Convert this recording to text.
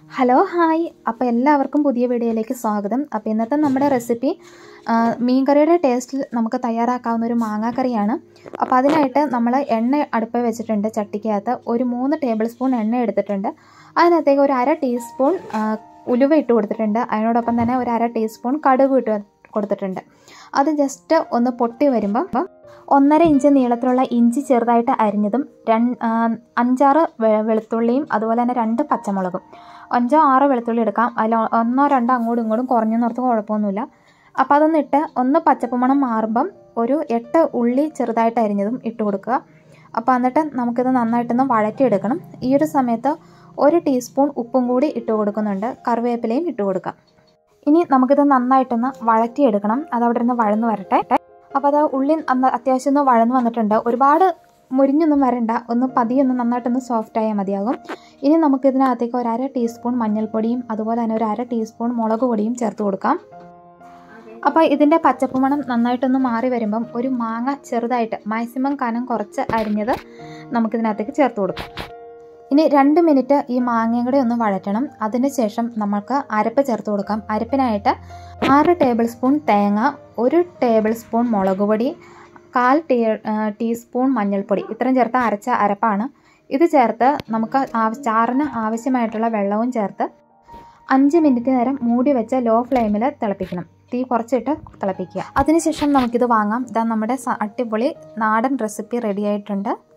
hello hi അപ്പോൾ എല്ലാവർക്കും പുതിയ വീഡിയോയിലേക്ക് സ്വാഗതം അപ്പോൾ ഇന്നത്തെ നമ്മുടെ റെസിപ്പി ആ, മീൻകറിയുടെ ടേസ്റ്റിൽ നമുക്ക് തയ്യാറാക്കാവുന്ന ഒരു മാങ്ങാക്കറിയാണ് അപ്പോൾ അതിനായിട്ട് നമ്മൾ എണ്ണ അടുപ്പിൽ വെച്ചിട്ടുണ്ട് ചട്ടിക്കകത്ത് ഒരു മൂന്ന് ടേബിൾ സ്പൂൺ എണ്ണ എടുത്തിട്ടുണ്ട് അതിനകത്തേക്ക് ഒരു അര ടീസ്പൂൺ ആ, ഉലുവ ഇട്ട് കൊടുത്തിട്ടുണ്ട് അതിനോടൊപ്പം തന്നെ ഒരു അര ടീസ്പൂൺ കടുക് ഇട്ട് കൊടുത്തിട്ടുണ്ട് അത് ജസ്റ്റ് ഒന്ന് പൊട്ടി വരുമ്പം ഒന്നര ഇഞ്ച് നീളത്തിലുള്ള ഇഞ്ചി ചെറുതായിട്ട് അരിഞ്ഞതും രണ്ട് അഞ്ചാറ് വെ- വെളുത്തുള്ളിയും അതുപോലെ തന്നെ രണ്ട് പച്ചമുളകും അഞ്ചോ ആറോ വെളുത്തുള്ളി എടുക്കാം അതിൽ ഒന്നോ രണ്ടോ അങ്ങോട്ടും ഇങ്ങോട്ടും കുറഞ്ഞു നിർത്ത് കുഴപ്പമൊന്നുമില്ല അപ്പോൾ അതൊന്ന് ഇട്ട് ഒന്ന് പച്ചപ്പ് മണം മാറുമ്പം ഒരു എട്ട് ഉള്ളി ചെറുതായിട്ട് അരിഞ്ഞതും ഇട്ട് കൊടുക്കുക അപ്പോൾ എന്നിട്ട് നമുക്കിത് നന്നായിട്ടൊന്ന് വഴറ്റിയെടുക്കണം ഈ ഒരു സമയത്ത് ഒരു ടീസ്പൂൺ ഉപ്പും കൂടി ഇട്ട് കൊടുക്കുന്നുണ്ട് കറിവേപ്പിലയും ഇട്ട് കൊടുക്കാം ഇനി നമുക്കിത് നന്നായിട്ടൊന്ന് വഴറ്റിയെടുക്കണം അത് അവിടെ നിന്ന് വഴന്ന് വരട്ടെ അപ്പോൾ അത് ഉള്ളി അന്ന് അത്യാവശ്യം ഒന്ന് വഴന്ന് വന്നിട്ടുണ്ട് ഒരുപാട് മുരിഞ്ഞൊന്നും വരണ്ട ഒന്ന് പതിയൊന്ന് നന്നായിട്ടൊന്ന് സോഫ്റ്റ് ആയാൽ മതിയാകും ഇനി നമുക്ക് ഇതിനകത്തേക്ക് ഒരു അര ടീസ്പൂൺ മഞ്ഞൾപ്പൊടിയും അതുപോലെ തന്നെ ഒരു അര ടീസ്പൂൺ മുളക് പൊടിയും ചേർത്ത് കൊടുക്കാം അപ്പോൾ ഇതിൻ്റെ പച്ചപ്പ് മണം നന്നായിട്ടൊന്ന് മാറി വരുമ്പം ഒരു മാങ്ങ ചെറുതായിട്ട് മാക്സിമം കനം കുറച്ച് അരിഞ്ഞത് നമുക്കിതിനകത്തേക്ക് ചേർത്ത് കൊടുക്കാം ഇനി രണ്ട് മിനിറ്റ് ഈ മാങ്ങയും കൂടെ ഒന്ന് വഴറ്റണം അതിന് ശേഷം നമുക്ക് അരപ്പ് ചേർത്ത് കൊടുക്കാം അരപ്പിനായിട്ട് ആറ് ടേബിൾ സ്പൂൺ തേങ്ങ ഒരു ടേബിൾ സ്പൂൺ മുളക് പൊടി കാൽ ടീ ടീസ്പൂൺ മഞ്ഞൾപ്പൊടി ഇത്രയും ചേർത്ത് അരച്ച അരപ്പാണ് ഇത് ചേർത്ത് നമുക്ക് ആവ- ചാറിന് ആവശ്യമായിട്ടുള്ള വെള്ളവും ചേർത്ത് അഞ്ച് മിനിറ്റ് നേരം മൂടി വെച്ച് ലോ ഫ്ലെയിമിൽ തിളപ്പിക്കണം തീ കുറച്ചിട്ട് തിളപ്പിക്കുക അതിനുശേഷം നമുക്കിത് വാങ്ങാം ഇതാ നമ്മുടെ സ- അടിപൊളി നാടൻ റെസിപ്പി റെഡി ആയിട്ടുണ്ട്